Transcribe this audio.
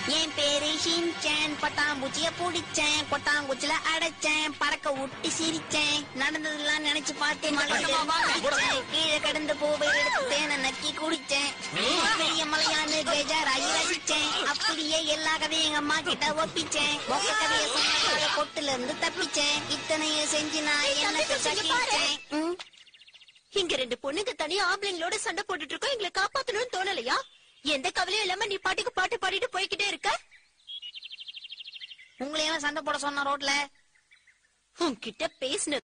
என் பேரு ஷின்சான் பட்டாம்பூச்சிய புடிச்சேன் கொட்டாங்குச்சில அடைச்சேன் பறக்க விட்டு சிரிச்சேன் நடந்ததெல்லாம் நினைச்சு பார்த்தேன் மலையில குதிச்சேன். கீழே கிடந்து பூவை எடுத்து தேனை நக்கி குடிச்சேன் பெரிய மலையானு பேஜாராகி ரசிச்சேன் அப்படியே எல்லா கதையும் எங்க அம்மா கிட்ட ஒப்பிச்சேன் மொக்க கதையை சொன்னால கொட்டுல இருந்து தப்பிச்சேன் இத்தனையும் செஞ்சு நான் என்ன சகிச்சேன் ம். இங்க ரெண்டு பொண்ணுங்க தனியா ஆம்பளைங்களோட சண்டை போட்டுட்டு இருக்கோம் எங்களை காப்பாத்தணும்னு தோணலையா எந்த கவலையும் இல்லாம நீ பாட்டுக்கு பாட்டு பாடிட்டு போய்கிட்டே இருக்க உங்களையெல்லாம் சண்டை போட சொன்ன ரோட்ல உன்கிட்ட பேசின